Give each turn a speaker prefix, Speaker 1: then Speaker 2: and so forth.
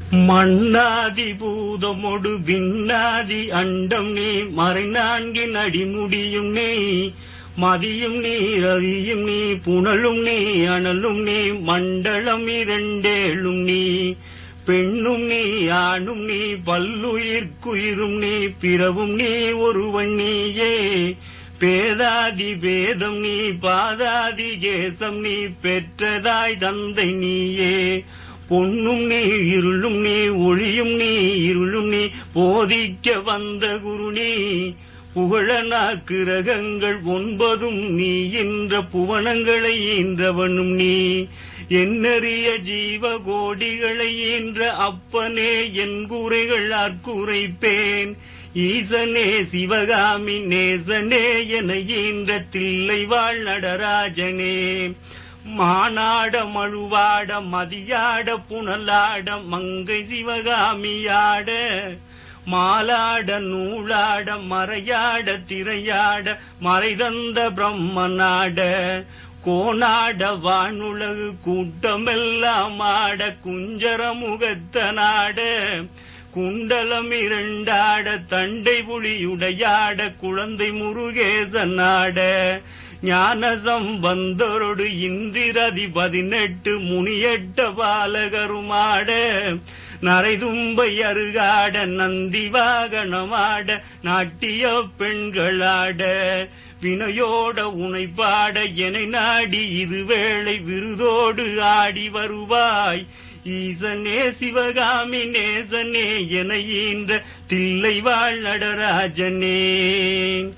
Speaker 1: மண்ணாதி பூதமொடு விண்ணாதி அண்டம் நீ மறை நான்கின் அடிமுடியும் நீ மதியும் நீ ரவியும் நீ புனலும் நீ அனலும் நீ மண்டலம் இரண்டேழும் நீ பெண்ணும் நீ ஆணும் நீ பல்லுயிர்க்குயிரும் நீ பிறவும் நீ ஒருவன் நீயே பேதாதி பேதம் நீ பாதாதி கேசம் நீ பெற்றதாய் தந்தை நீயே பொன்னும் நீ இருளும் நீ ஒளியும் நீ இருளும் நீ போதிக்க வந்த குரு நீ புகழனா கிரகங்கள் ஒன்பதும் நீ என்ற புவனங்களை ஈன்றவனும் நீ என்னறிய ஜீவ கோடிகளை ஈன்ற அப்பனே என் கூரைகள் அற்குரைப்பேன் ஈசனே சிவகாமி நேசனே என ஈன்ற தில்லை வாழ் நடராஜனே மானாட மழுவாட மதியாட புனலாட மங்கை சிவகாமியாட மாலாட நூலாட மறையாட திரையாட மறைதந்த பிரம்மனாட கோணாட வானுலகு கூட்டமெல்லாம் ஆட குஞ்சர முகத்தனாட குண்டலம் இரண்டாட தண்டை புலியுடையாட குழந்தை முருகேசனாட ஞான சம்பந்தரோடு இந்திரதி பதினெட்டு முனியட்ட பாலகருமாட நரைதும்பை அருகாட நந்தி வாகனமாட நாட்டிய பெண்களாட வினையோட உனை பாட என நாடி இது வேளை விருதோடு ஆடி வருவாய் ஈசனே சிவகாமி நேசனே என ஈன்ற தில்லை வாழ் நடராஜனே